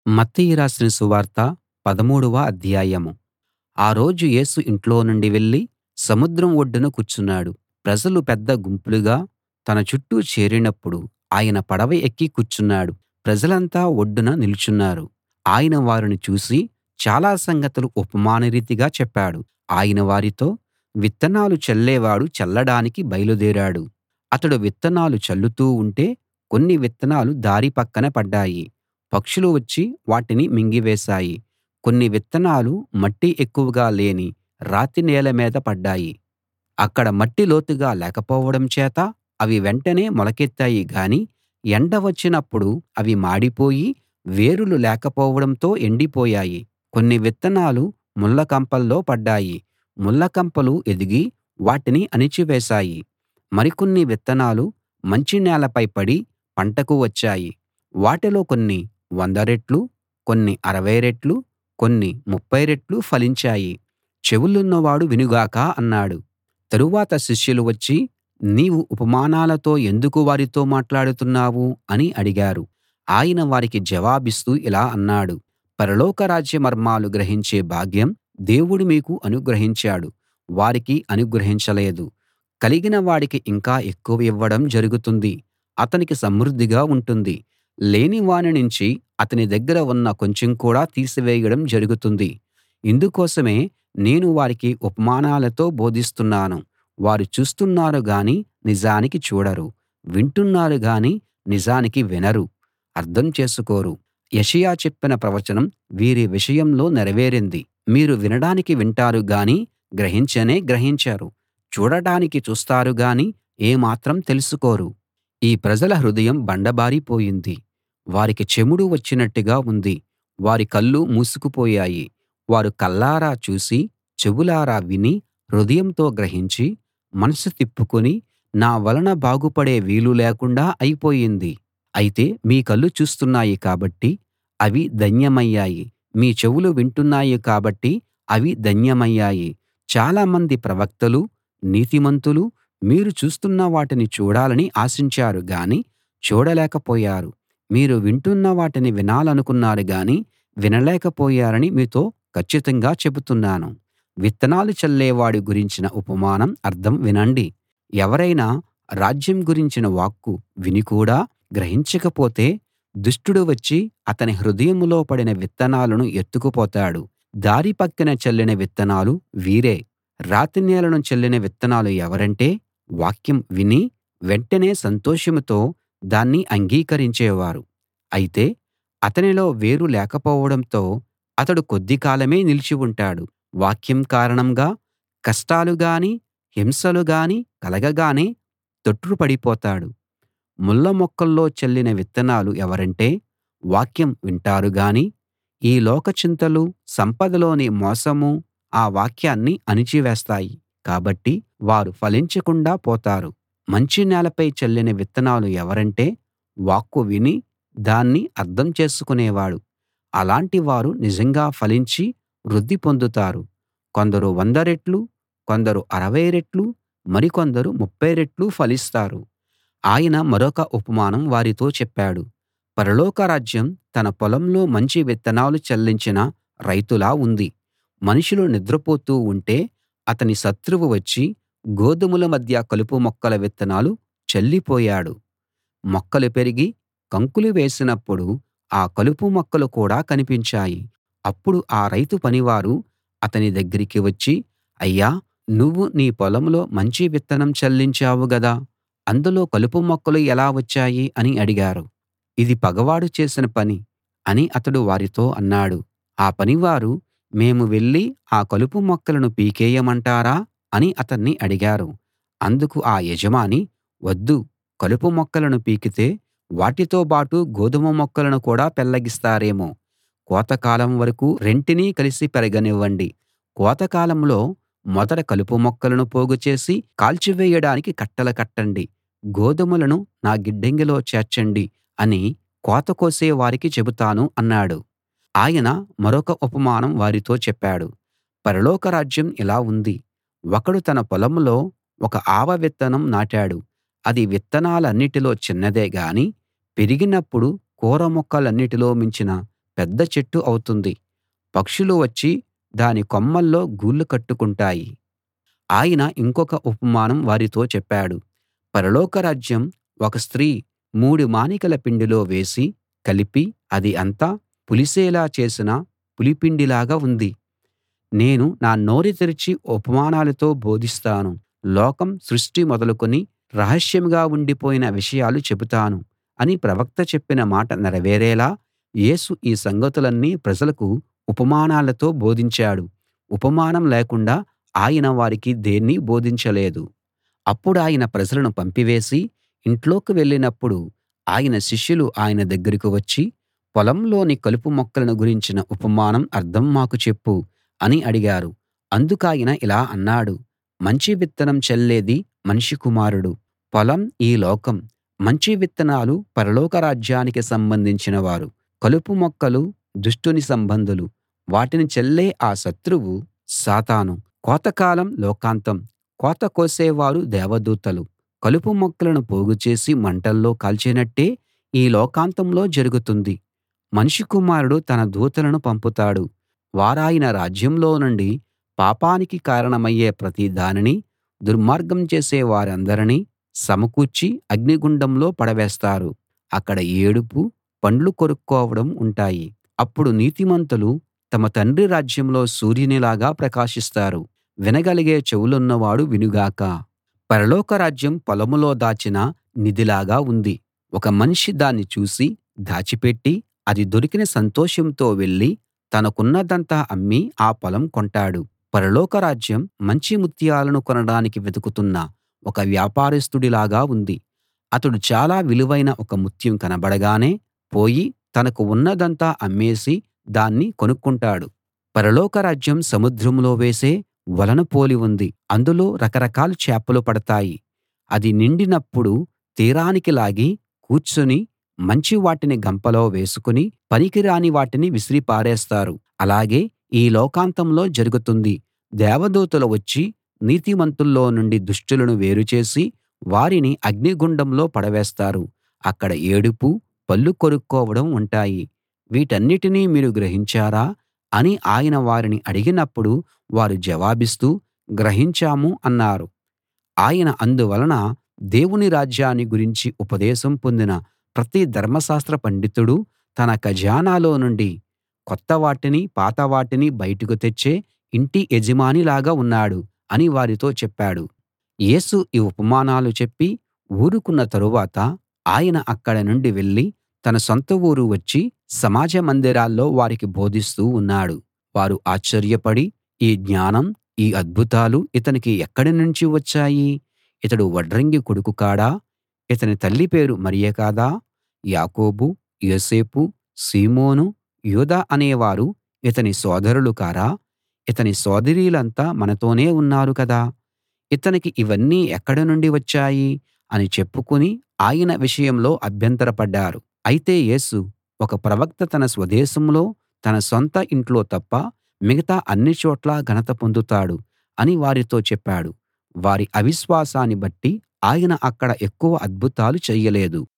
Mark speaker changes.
Speaker 1: మత్తయి రాసిన సువార్త పదమూడవ అధ్యాయం ఆ రోజు యేసు ఇంట్లో నుండి వెళ్ళి సముద్రం ఒడ్డున కూర్చున్నాడు ప్రజలు పెద్ద గుంపులుగా తన చుట్టూ చేరినప్పుడు ఆయన పడవ ఎక్కి కూర్చున్నాడు ప్రజలంతా ఒడ్డున నిలుచున్నారు ఆయన వారిని చూసి చాలా సంగతులు ఉపమానరీతిగా చెప్పాడు ఆయన వారితో విత్తనాలు చల్లేవాడు చల్లడానికి బయలుదేరాడు అతడు విత్తనాలు చల్లుతూ ఉంటే కొన్ని విత్తనాలు దారి పక్కన పడ్డాయి పక్షులు వచ్చి వాటిని మింగివేశాయి కొన్ని విత్తనాలు మట్టి ఎక్కువగా లేని రాతి నేల మీద పడ్డాయి అక్కడ మట్టి లోతుగా లేకపోవడం చేత అవి వెంటనే మొలకెత్తాయి గాని ఎండ వచ్చినప్పుడు అవి మాడిపోయి వేరులు లేకపోవడంతో ఎండిపోయాయి కొన్ని విత్తనాలు ముళ్ళ కంపల్లో పడ్డాయి ముళ్ళ కంపలు ఎదిగి వాటిని అణిచివేశాయి మరికొన్ని విత్తనాలు మంచి నేలపై పడి పంటకు వచ్చాయి వాటిలో కొన్ని వంద రెట్లు కొన్ని అరవై రెట్లు కొన్ని ముప్ఫై రెట్లు ఫలించాయి చెవులున్నవాడు వినుగాక అన్నాడు తరువాత శిష్యులు వచ్చి నీవు ఉపమానాలతో ఎందుకు వారితో మాట్లాడుతున్నావు అని అడిగారు ఆయన వారికి జవాబిస్తూ ఇలా అన్నాడు పరలోక రాజ్య మర్మాలు గ్రహించే భాగ్యం దేవుడు మీకు అనుగ్రహించాడు వారికి అనుగ్రహించలేదు కలిగిన వాడికి ఇంకా ఎక్కువ ఇవ్వడం జరుగుతుంది అతనికి సమృద్ధిగా ఉంటుంది లేని వాని నుంచి అతని దగ్గర ఉన్న కొంచెం కూడా తీసివేయడం జరుగుతుంది ఇందుకోసమే నేను వారికి ఉపమానాలతో బోధిస్తున్నాను వారు చూస్తున్నారు గాని నిజానికి చూడరు వింటున్నారు గాని నిజానికి వినరు అర్థం చేసుకోరు యెషయా చెప్పిన ప్రవచనం వీరి విషయంలో నెరవేరింది మీరు వినడానికి వింటారు గాని గ్రహించనే గ్రహించరు చూడడానికి చూస్తారు గాని ఏమాత్రం తెలుసుకోరు ఈ ప్రజల హృదయం బండబారిపోయింది వారికి చెముడు వచ్చినట్టుగా ఉంది వారి కళ్ళు మూసుకుపోయాయి వారు కళ్ళారా చూసి చెవులారా విని హృదయంతో గ్రహించి మనసు తిప్పుకుని నా వలన బాగుపడే వీలు లేకుండా అయిపోయింది అయితే మీ కళ్ళు చూస్తున్నాయి కాబట్టి అవి ధన్యమయ్యాయి మీ చెవులు వింటున్నాయి కాబట్టి అవి ధన్యమయ్యాయి చాలామంది ప్రవక్తలు నీతిమంతులు మీరు చూస్తున్న వాటిని చూడాలని ఆశించారు గాని చూడలేకపోయారు మీరు వింటున్న వాటిని వినాలనుకున్నారు గాని వినలేకపోయారని మీతో కచ్చితంగా చెబుతున్నాను విత్తనాలు చల్లేవాడి గురించిన ఉపమానం అర్థం వినండి ఎవరైనా రాజ్యం గురించిన వాక్కు విని కూడా గ్రహించకపోతే దుష్టుడు వచ్చి అతని హృదయంలో పడిన విత్తనాలను ఎత్తుకుపోతాడు దారి పక్కన చల్లిన విత్తనాలు వీరే రాతి నేలను చల్లిన విత్తనాలు ఎవరంటే వాక్యం విని వెంటనే సంతోషంతో దాన్ని అంగీకరించేవారు అయితే అతనిలో వేరు లేకపోవడంతో అతడు కొద్ది కాలమే నిలిచి ఉంటాడు వాక్యం కారణంగా కష్టాలు గాని హింసలు గాని కలగగానే తొట్రుపడిపోతాడు ముళ్ళ మొక్కల్లో చల్లిన విత్తనాలు ఎవరంటే వాక్యం వింటారు గాని ఈ లోక చింతలు సంపదలోని మోసమూ ఆ వాక్యాన్ని అణిచివేస్తాయి కాబట్టి వారు ఫలించకుండా పోతారు మంచి నేలపై చల్లిన విత్తనాలు ఎవరంటే వాక్కు విని దాన్ని అర్థం చేసుకునేవాడు అలాంటి వారు నిజంగా ఫలించి వృద్ధి పొందుతారు కొందరు వంద రెట్లు కొందరు అరవై రెట్లు మరికొందరు ముప్ఫై రెట్లు ఫలిస్తారు ఆయన మరొక ఉపమానం వారితో చెప్పాడు పరలోక రాజ్యం తన పొలంలో మంచి విత్తనాలు చల్లించిన రైతులా ఉంది మనుషులు నిద్రపోతూ ఉంటే అతని శత్రువు వచ్చి గోదుమల మధ్య కలుపు మొక్కల విత్తనాలు చల్లిపోయాడు మొక్కలు పెరిగి కంకులు వేసినప్పుడు ఆ కలుపు మొక్కలు కూడా కనిపించాయి అప్పుడు ఆ రైతు పనివారు అతని దగ్గరికి వచ్చి అయ్యా నువ్వు నీ పొలంలో మంచి విత్తనం చల్లించావు గదా అందులో కలుపు మొక్కలు ఎలా వచ్చాయి అని అడిగారు ఇది పగవాడు చేసిన పని అని అతడు వారితో అన్నాడు ఆ పనివారు మేము వెళ్ళి ఆ కలుపు మొక్కలను పీకేయమంటారా అని అతన్ని అడిగారు అందుకు ఆ యజమాని వద్దు కలుపు మొక్కలను పీకితే వాటితో బాటు గోదుమ మొక్కలను కూడా పెల్లగిస్తారేమో కోతకాలం వరకూ రెంటినీ కలిసి పెరగనివ్వండి కోతకాలంలో మొదట కలుపు మొక్కలను పోగు చేసి కాల్చివేయడానికి కట్టలు కట్టండి గోదుమలను నా గిడ్డంగిలో చేర్చండి అని కోత కోసే వారికి చెబుతాను అన్నాడు ఆయన మరొక ఉపమానం వారితో చెప్పాడు పరలోక రాజ్యం ఇలా ఉంది ఒకడు తన పొలంలో ఒక ఆవ విత్తనం నాటాడు అది విత్తనాలన్నిటిలో చిన్నదే గాని పెరిగినప్పుడు కూర మొక్కలన్నిటిలో మించిన పెద్ద చెట్టు అవుతుంది పక్షులు వచ్చి దాని కొమ్మల్లో గూళ్ళు కట్టుకుంటాయి ఆయన ఇంకొక ఉపమానం వారితో చెప్పాడు పరలోక రాజ్యం ఒక స్త్రీ మూడు మానికల పిండిలో వేసి కలిపి అది అంతా పులిసేలా చేసిన పులిపిండిలాగా ఉంది నేను నా నోరు తెరిచి ఉపమానాలతో బోధిస్తాను లోకం సృష్టి మొదలుకొని రహస్యంగా ఉండిపోయిన విషయాలు చెబుతాను అని ప్రవక్త చెప్పిన మాట నెరవేరేలా యేసు ఈ సంగతులన్నీ ప్రజలకు ఉపమానాలతో బోధించాడు ఉపమానం లేకుండా ఆయన వారికి దేన్నీ బోధించలేదు అప్పుడాయన ప్రజలను పంపివేసి ఇంట్లోకి వెళ్ళినప్పుడు ఆయన శిష్యులు ఆయన దగ్గరికి వచ్చి పొలంలోని కలుపు మొక్కలను గురించిన ఉపమానం అర్థం మాకు చెప్పు అని అడిగారు అందుకాయన ఇలా అన్నాడు మంచి విత్తనం చల్లేది మనిషి కుమారుడు పొలం ఈ లోకం మంచి విత్తనాలు పరలోక రాజ్యానికి సంబంధించిన వారు కలుపు మొక్కలు దుష్టుని సంబంధులు వాటిని చల్లే ఆ శత్రువు సాతాను కోతకాలం లోకాంతం కోత కోసేవారు దేవదూతలు కలుపు మొక్కలను పోగుచేసి మంటల్లో కాల్చినట్టే ఈ లోకాంతంలో జరుగుతుంది మనిషి కుమారుడు తన దూతలను పంపుతాడు వారాయన రాజ్యంలో నుండి పాపానికి కారణమయ్యే ప్రతి దానినీ దుర్మార్గం చేసే వారందరినీ సమకూర్చి అగ్నిగుండంలో పడవేస్తారు అక్కడ ఏడుపు పండ్లు కొరుక్కోవడం ఉంటాయి అప్పుడు నీతిమంతులు తమ తండ్రి రాజ్యంలో సూర్యునిలాగా ప్రకాశిస్తారు వినగలిగే చెవులున్నవాడు వినుగాక పరలోక రాజ్యం పొలంలో దాచిన నిధిలాగా ఉంది ఒక మనిషి దాన్ని చూసి దాచిపెట్టి అది దొరికిన సంతోషంతో వెళ్ళి తనకున్నదంతా అమ్మి ఆ పొలం కొంటాడు పరలోక రాజ్యం మంచి ముత్యాలను కొనడానికి వెతుకుతున్న ఒక వ్యాపారస్తుడిలాగా ఉంది అతడు చాలా విలువైన ఒక ముత్యం కనబడగానే పోయి తనకు ఉన్నదంతా అమ్మేసి దాన్ని కొనుక్కుంటాడు పరలోక రాజ్యం సముద్రంలో వేసే వలను పోలి ఉంది అందులో రకరకాల చేపలు పడతాయి అది నిండినప్పుడు తీరానికి లాగి కూర్చుని మంచి వాటిని గంపలో వేసుకుని పనికిరాని వాటిని విసిరి పారేస్తారు అలాగే ఈ లోకాంతంలో జరుగుతుంది దేవదూతలు వచ్చి నీతిమంతుల్లో నుండి దుష్టులను వేరు చేసి వారిని అగ్నిగుండంలో పడవేస్తారు అక్కడ ఏడుపు పళ్ళు కొరుక్కోవడం ఉంటాయి వీటన్నిటినీ మీరు గ్రహించారా అని ఆయన వారిని అడిగినప్పుడు వారు జవాబిస్తూ గ్రహించాము అన్నారు ఆయన అందువలన దేవుని రాజ్యాన్ని గురించి ఉపదేశం పొందిన ప్రతి ధర్మశాస్త్ర పండితుడూ తన ఖజానాలో నుండి కొత్త వాటిని పాత వాటిని బయటకు తెచ్చే ఇంటి యజమానిలాగా ఉన్నాడు అని వారితో చెప్పాడు యేసు ఈ ఉపమానాలు చెప్పి ఊరుకున్న తరువాత ఆయన అక్కడ నుండి వెళ్ళి తన సొంత ఊరు వచ్చి సమాజ మందిరాల్లో వారికి బోధిస్తూ ఉన్నాడు వారు ఆశ్చర్యపడి ఈ జ్ఞానం ఈ అద్భుతాలు ఇతనికి ఎక్కడి నుంచి వచ్చాయి ఇతడు వడ్రంగి కొడుకు కాడా ఇతని తల్లి పేరు మరియ కాదా యాకోబు యోసేపు సీమోను యూదా అనేవారు ఇతని సోదరులు కారా ఇతని సోదరీలంతా మనతోనే ఉన్నారు కదా ఇతనికి ఇవన్నీ ఎక్కడి నుండి వచ్చాయి అని చెప్పుకుని ఆయన విషయంలో అభ్యంతరపడ్డారు అయితే యేసు ఒక ప్రవక్త తన స్వదేశంలో తన సొంత ఇంట్లో తప్ప మిగతా అన్ని చోట్లా ఘనత పొందుతాడు అని వారితో చెప్పాడు వారి అవిశ్వాసాన్ని బట్టి ఆయన అక్కడ ఎక్కువ అద్భుతాలు చెయ్యలేదు